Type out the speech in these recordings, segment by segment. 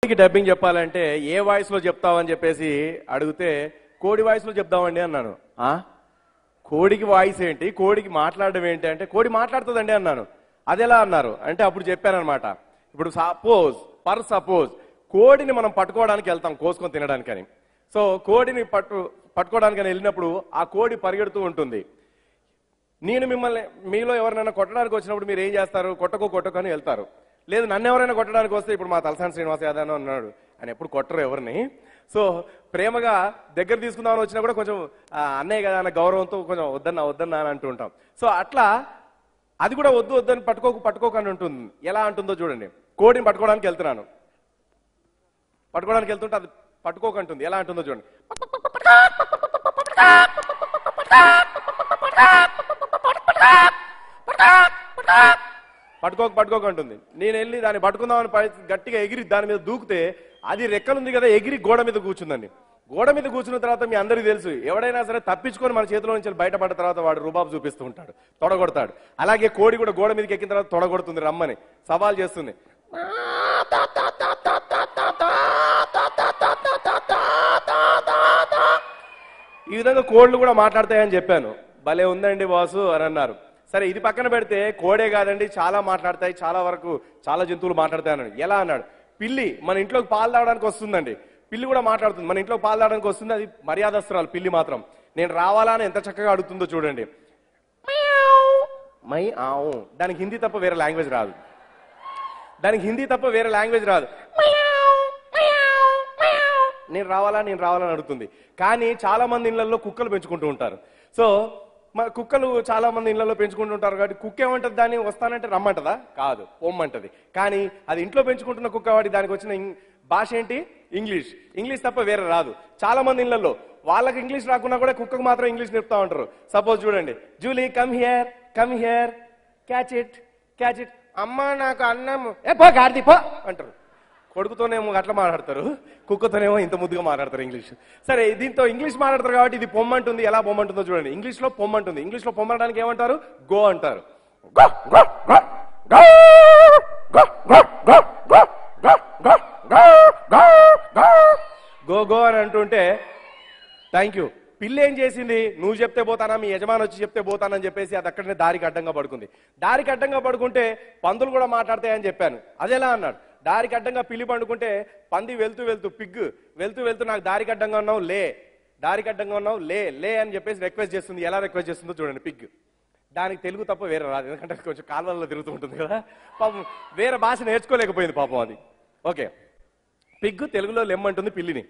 కోడికి డబ్బింగ్ చెప్పాలంటే ఏ వాయిస్ లో చెప్తావని చెప్పేసి అడిగితే కోడి వాయిస్ లో చెప్దామండి అన్నాను ఆ కోడికి వాయిస్ ఏంటి కోడికి మాట్లాడడం ఏంటి అంటే కోడి మాట్లాడుతుందండి అన్నాను అదెలా అన్నారు అంటే అప్పుడు చెప్పానమాట ఇప్పుడు సపోజ్ పర్ సపోజ్ కోడిని మనం పట్టుకోవడానికి వెళ్తాం కోసుకొని తినడానికని సో కోడిని పట్టు పట్టుకోవడానికని వెళ్ళినప్పుడు ఆ కోడి పరిగెడుతూ ఉంటుంది నేను మిమ్మల్ని మీలో ఎవరినైనా కొట్టడానికి వచ్చినప్పుడు మీరు ఏం చేస్తారు కొట్టకో కొట్టకో అని వెళ్తారు లేదు నన్ను ఎవరైనా కొట్టడానికి వస్తే ఇప్పుడు మా తలసాని శ్రీనివాస్ యాదవ్ అని అన్నాడు అని ఎప్పుడు కొట్టరు ఎవరిని సో ప్రేమగా దగ్గర తీసుకుందామని వచ్చినా కూడా కొంచెం ఆ, అన్నయ్య కదా అన్న గౌరవంతో కొంచెం వద్దన్నా వద్దన్నా అని అంటూ ఉంటాం సో అట్లా అది కూడా వద్దు వద్దని పట్టుకోకు పట్టుకోకు అని ఉంటుంది ఎలా అంటుందో చూడండి కోడిని పట్టుకోవడానికి వెళ్తున్నాను పట్టుకోవడానికి వెళ్తుంటే అది పట్టుకోకంటుంది ఎలా అంటుందో చూడండి పట్టుకోక పట్టుకోక అంటుంది నేను వెళ్ళి దాన్ని పట్టుకుందామని పై- గట్టిగా ఎగిరి దాని మీద దూకితే అది రెక్కలుంది కదా ఎగిరి గోడ మీద కూర్చుందండి గోడ మీద కూర్చున్న తర్వాత మీ అందరికీ తెలుసు ఎవడైనా సరే తప్పించుకొని మన చేతిలో నుంచి బయటపడ్డ తర్వాత వాడు రుబాబు చూపిస్తూ ఉంటాడు తొడగొడతాడు అలాగే కోడి కూడా గోడ మీదకి ఎక్కిన తర్వాత తొడగొడుతుంది రమ్మని సవాల్ చేస్తుంది ఈ విధంగా కోళ్ళు కూడా మాట్లాడతాయని చెప్పాను భలే ఉందండి బాసు అని అన్నారు సరే ఇది పక్కన పెడితే కోడే కాదండి చాలా మాట్లాడతాయి చాలా వరకు చాలా జంతువులు మాట్లాడతాయి అన్నాడు ఎలా అన్నాడు పిల్లి మన ఇంట్లోకి పాలు తాగడానికి వస్తుందండి పిల్లి కూడా మాట్లాడుతుంది మన ఇంట్లో పాలు తాగడానికి వస్తుంది అది మర్యాదస్తురాలు పిల్లి మాత్రం నేను రావాలా అని ఎంత చక్కగా అడుగుతుందో చూడండి మై ఆవు దానికి హిందీ తప్ప వేరే లాంగ్వేజ్ రాదు దానికి హిందీ తప్ప వేరే లాంగ్వేజ్ రాదు నేను రావాలా నేను రావాలని అడుగుతుంది కానీ చాలా మంది ఇళ్లలో కుక్కలు పెంచుకుంటూ ఉంటారు సో మన కుక్కలు చాలా మంది ఇళ్లలో పెంచుకుంటూ ఉంటారు కాబట్టి కుక్క ఏమంటది దాన్ని వస్తానంటే రమ్మంటదా కాదు పొమ్మంటది కానీ అది ఇంట్లో పెంచుకుంటున్న కుక్క వాడి దానికి వచ్చిన ఇం- భాష ఏంటి ఇంగ్లీష్ ఇంగ్లీష్ తప్ప వేరే రాదు చాలా మంది ఇళ్లలో వాళ్ళకి ఇంగ్లీష్ రాకున్నా కూడా కుక్కకు మాత్రం ఇంగ్లీష్ నేర్పుతా ఉంటారు సపోజ్ చూడండి Julie come here come here catch it catch it అమ్మా నాకు అన్నం ఏ పో గాడిది పో అంటారు కొడుకుతోనేమో అట్లా మాట్లాడతారు కుక్కతోనేమో ఇంత ముద్దుగా మాట్లాడతారు ఇంగ్లీష్ సరే దీంతో ఇంగ్లీష్ మాట్లాడతారు కాబట్టి ఇది పొమ్మంటుంది ఎలా పొమ్మంటుందో చూడండి ఇంగ్లీష్ లో పొమ్మంటుంది ఇంగ్లీష్ లో పొమ్మడానికి ఏమంటారు గో అంటారు go go go go go go go go go go go go go go go అని అంటుంటే థ్యాంక్ యూ పిల్లి ఏం చేసింది నువ్వు చెప్తే పోతానా మీ యజమాని వచ్చి చెప్తే పోతానని చెప్పేసి అది అక్కడనే దారికి అడ్డంగా పడుకుంది దారికి అడ్డంగా పడుకుంటే పందులు కూడా మాట్లాడతాయని చెప్పాను అదెలా అన్నాడు దారికి అడ్డంగా పిల్లి పండుకుంటే పంది వెళ్తూ వెళ్తూ పిగ్గు వెళ్తూ వెళ్తూ నాకు దారికి అడ్డంగా ఉన్నావు లే దారికి అడ్డంగా ఉన్నావు లే లే అని చెప్పేసి రిక్వెస్ట్ చేస్తుంది ఎలా రిక్వెస్ట్ చేస్తుందో చూడండి పిగ్ దానికి తెలుగు తప్ప వేరే రాదు ఎందుకంటే కొంచెం కాలువల్లో తిరుగుతూ ఉంటుంది కదా పాపం వేరే భాష నేర్చుకోలేకపోయింది పాపం అది ఓకే పిగ్గు తెలుగులో లెమ్మంటుంది పిల్లిని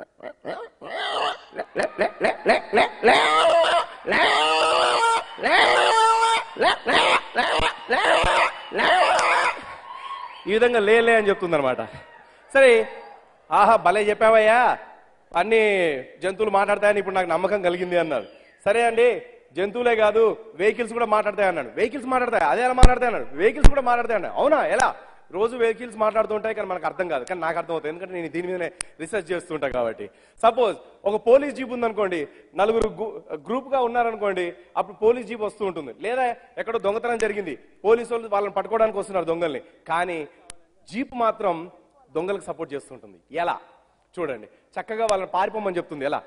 ఈ విధంగా లేలే అని చెప్తుంది అనమాట సరే ఆహా భలే చెప్పావయ్యా అన్ని జంతువులు మాట్లాడతాయని ఇప్పుడు నాకు నమ్మకం కలిగింది అన్నారు సరే అండి జంతువులే కాదు వెహికల్స్ కూడా మాట్లాడతాయి అన్నాడు వెహికల్స్ మాట్లాడతాయి అదే ఎలా మాట్లాడతాయి అన్నాడు వెహికల్స్ కూడా మాట్లాడతాయి అన్నాడు అవునా ఎలా రోజు వెహికల్స్ మాట్లాడుతూ ఉంటాయి కానీ మనకు అర్థం కాదు కానీ నాకు అర్థం అవుతుంది ఎందుకంటే నేను దీని మీదనే రీసెర్చ్ చేస్తుంటా కాబట్టి సపోజ్ ఒక పోలీస్ జీప్ ఉందనుకోండి నలుగురు గ్రూప్ గా ఉన్నారనుకోండి అప్పుడు పోలీస్ జీప్ వస్తూ ఉంటుంది లేదా ఎక్కడో దొంగతనం జరిగింది పోలీసు వాళ్ళు వాళ్ళని పట్టుకోవడానికి వస్తున్నారు దొంగల్ని కానీ జీప్ మాత్రం దొంగలకు సపోర్ట్ చేస్తుంటుంది ఎలా చూడండి చక్కగా వాళ్ళని పారిపోమని చెప్తుంది ఎలా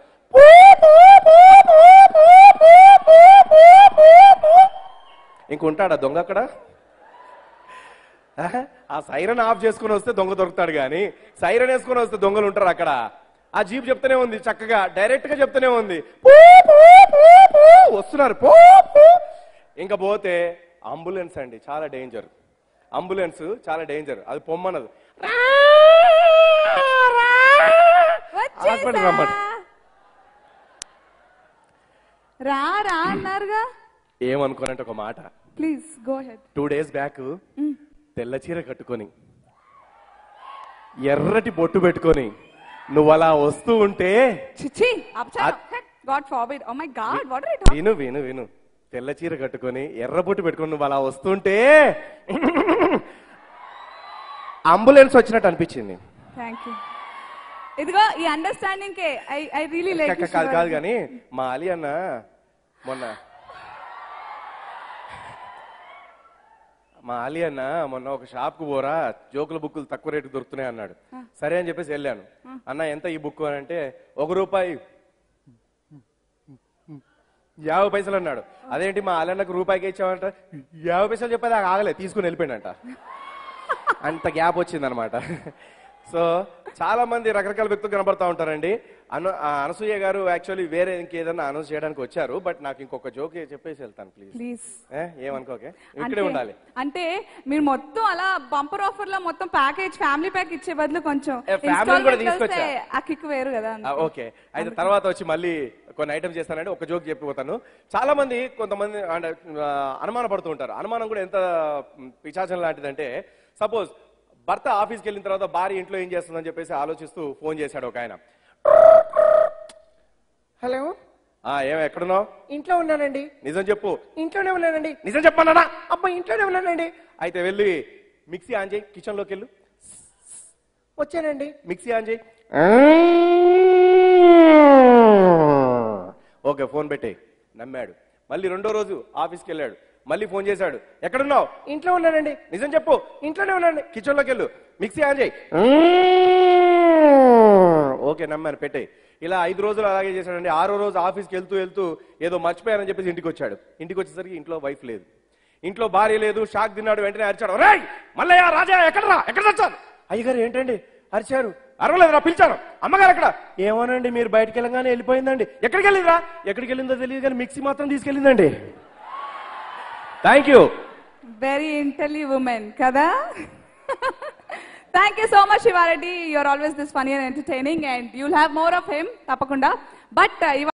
ఇంకుంటాడా దొంగ అక్కడ ఆహా, ఆ సైరన్ ఆఫ్ చేసుకుని వస్తే దొంగ దొరుకుతాడు కానీ సైరన్ వేసుకుని వస్తే దొంగలు ఉంటారు అక్కడ ఆ జీప్ చెప్తూనే ఉంది చక్కగా డైరెక్ట్ గా చెప్తూనే ఉంది పూ, పూ, పూ, పూ, వస్తున్నారు పూ, పూ. ఇంకా పోతే అంబులెన్స్ అండి చాలా డేంజర్ అంబులెన్స్ చాలా డేంజర్ అది పొమ్మనదు హాస్పిటల్ రమ్మంట రా రా అన్నారుగా ఏమనుకోనంటే ఒక మాట please go ahead two days back తెల్ల చీర కట్టుకొని ఎర్రటి బొట్టు పెట్టుకొని నువ్వు అలా వస్తూ ఉంటే చిచి అద్- God forbid oh my God what are విను విను విను తెల్ల చీర కట్టుకొని ఎర్ర బొట్టు పెట్టుకొని నువ్వు అలా వస్తుంటే అంబులెన్స్ వచ్చినట్టు అనిపించింది థ్యాంక్ యూ ఇదిగో ఈ అండర్స్టాండింగ్ కే ఐ ఐ రియలీ లైక్ కా- కాదు కాదు కానీ మా అలీ అన్న మొన్న మా అలీ అన్న మొన్న ఒక షాప్ కు పోరా జోకుల బుక్కులు తక్కువ రేటు దొరుకుతున్నాయి అన్నాడు సరే అని చెప్పేసి వెళ్ళాను అన్న ఎంత ఈ బుక్ అని అంటే ఒక రూపాయి యాభై పైసలు అన్నాడు అదేంటి మా అలన్నకు రూపాయికి ఇచ్చామంట యాభై పైసలు చెప్పేది ఆగలే తీసుకుని వెళ్ళిపోయాడంట అంత గ్యాప్ వచ్చింది అనమాట సో చాలా మంది రకరకాల వ్యక్తులు కనబడతా ఉంటారండి అను ఆ అనసూయ గారు యాక్చువల్లీ వేరే ఇంకేదన్నా అనౌన్స్ చేయడానికి వచ్చారు బట్ నాకు ఇంకొక జోక్ చెప్పేసి వెళ్తాను ప్లీజ్ ప్లీజ్ ఏమనుకోకే ఇక్కడే ఉండాలి అంటే మీరు మొత్తం అలా బంపర్ ఆఫర్ లో మొత్తం ప్యాకేజ్ ఫ్యామిలీ ప్యాక్ ఇచ్చే బదులు కొంచెం ఏ, family కూడా installment లో వస్తే తీసుకొచ్చా. ఆ కిక్ వేరు కదా ఆ, ఓకే అయితే తర్వాత వచ్చి మళ్ళీ కొన్ని ఐటమ్స్ చేస్తానండి ఒక జోక్ చెప్పిపోతాను చాలా మంది కొంతమంది అంటే, ఆ, అనుమాన పడుతూ ఉంటారు అనుమానం కూడా ఎంత మ్, పిశాచం లాంటిదంటే సపోజ్ భర్త ఆఫీస్కి వెళ్ళిన తర్వాత భార్య ఇంట్లో ఏం చేస్తుందని చెప్పేసి ఆలోచిస్తూ ఫోన్ చేశాడు ఒక ఆయన హలో ఆ ఏం ఎక్కడున్నావు ఇంట్లో ఉన్నానండి నిజం చెప్పు ఇంట్లోనే ఉన్నానండి నిజం చెప్పన్నాడా అబ్బా ఇంట్లోనే ఉన్నానండి అయితే వెళ్ళి మిక్సీ ఆన్ చేయి కిచెన్ లోకి వెళ్ళు వచ్చానండి మిక్సీ ఆన్ చేయి ఓకే ఫోన్ పెట్టేయి నమ్మాడు మళ్ళీ రెండో రోజు ఆఫీస్కి వెళ్ళాడు మళ్ళీ ఫోన్ చేశాడు ఎక్కడున్నావు ఇంట్లో ఉన్నానండి నిజం చెప్పు ఇంట్లోనే ఉన్నానండి కిచెన్ లోకి వెళ్ళు మిక్సీ ఆన్ చేయి ఓకే నమ్మాను పెట్టేయి ఇలా ఐదు రోజులు అలాగే చేశాడండి ఆరో రోజు ఆఫీస్కి వెళ్తూ వెళ్తూ ఏదో మర్చిపోయానని చెప్పేసి ఇంటికి వచ్చాడు ఇంటికి వచ్చేసరికి ఇంట్లో వైఫ్ లేదు ఇంట్లో భార్య లేదు షాక్ తిన్నాడు వెంటనే అరిచాడు రేయ్ మల్లయ్య రాజా ఎక్కడరా ఎక్కడ తెచ్చాను అయ్యగారు ఏంటండి అరిచారు అరవలేదురా పిలిచాను అమ్మగారు ఎక్కడ ఏమోనండి మీరు బయటకు వెళ్ళగానే వెళ్ళిపోయిందండి ఎక్కడికి వెళ్ళిందిరా ఎక్కడికి వెళ్ళిందో తెలియదు కానీ మిక్సీ మాత్రం తీసుకెళ్ళిందండి thank you very intelligent woman కదా thank you so much Siva Reddy you're always this funny and entertaining and you'll have more of him తప్పకుండా బట్